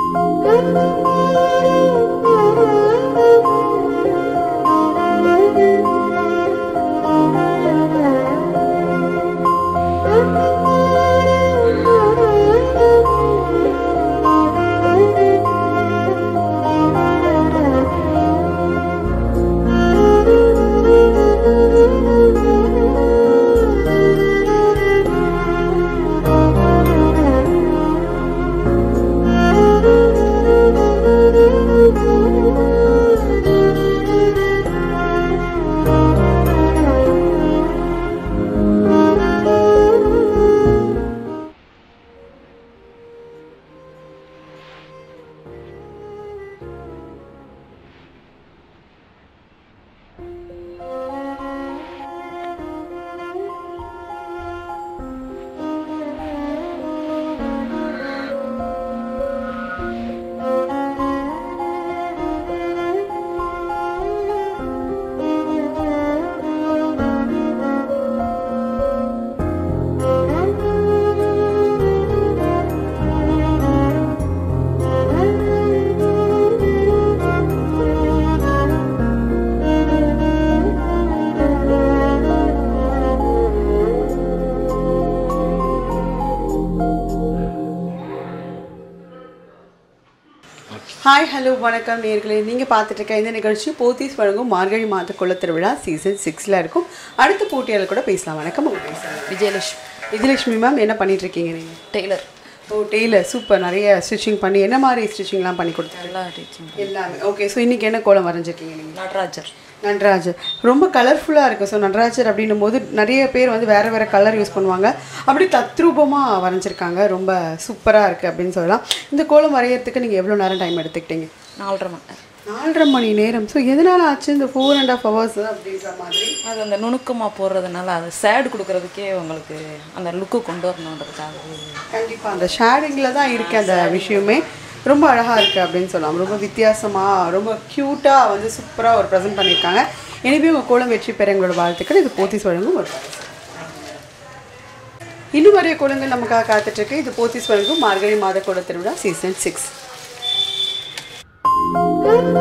Hi hello வணக்கம் நேர்களே நீங்கள் பார்த்துட்டு இருக்க இந்த நிகழ்ச்சி போத்தீஸ் வழங்கும் மார்கழி மாத குல திருவிழா சீசன் சிக்ஸில் இருக்கும் அடுத்த போட்டியாளர் கூட பேசலாம் வணக்கம் உங்க பேர் சொல்லுங்க. விஜயலட்சுமி விஜயலட்சுமி மேம் என்ன பண்ணிட்டு இருக்கீங்க நீங்கள் டெய்லர் ஓ டெய்லர் சூப்பர் நிறைய ஸ்டிச்சிங் பண்ணி என்ன மாதிரி ஸ்டிச்சிங்லாம் பண்ணி கொடுத்துருக்கீங்க நல்லா டீச்சிங் எல்லாமே ஓகே ஸோ இன்றைக்கி என்ன கோலம் வரைஞ்சிருக்கீங்க நீங்கள் நடராஜர் நடராஜர் ரொம்ப கலர்ஃபுல்லாக இருக்குது ஸோ நடராஜர் அப்படின்னும் போது நிறைய பேர் வந்து வேறு வேறு கலர் யூஸ் பண்ணுவாங்க அப்படி தத்ரூபமாக வரைஞ்சிருக்காங்க ரொம்ப சூப்பராக இருக்குது அப்படின்னு சொல்லலாம் இந்த கோலம் வரையறதுக்கு நீங்கள் எவ்வளோ நேரம் டைம் எடுத்துக்கிட்டீங்க நாலரை மணி நேரம் நாலரை மணி நேரம் ஸோ எதனால ஆச்சு இந்த ஃபோர் அண்ட் ஆஃப் ஹவர்ஸ் அப்படின்ற மாதிரி அது அந்த நுணுக்கமாக போடுறதுனால அது சேடு கொடுக்கறதுக்கே உங்களுக்கு அந்த லுக்கு கொண்டு வரணுன்றதுக்காக கண்டிப்பாக அந்த ஷேடிங்கில் தான் இருக்குது அந்த விஷயமே ரொம்ப அழகாக இருக்குது அப்படின்னு சொல்லலாம் ரொம்ப வித்தியாசமாக ரொம்ப க்யூட்டாக வந்து சூப்பராக ஒரு ப்ரெசென்ட் பண்ணியிருக்காங்க எனவே உங்கள் கோலம் வெற்றி பெற எங்களோட வாழ்த்துக்கள் இது போத்தீஸ் வழங்கும் ஒரு பரிசு. இன்னும் நிறைய கோலங்கள் நமக்காக காத்துட்ருக்கு இது போத்தீஸ் வழங்கும் மார்கழி மாத கோல திருவிழா சீசன் சிக்ஸ்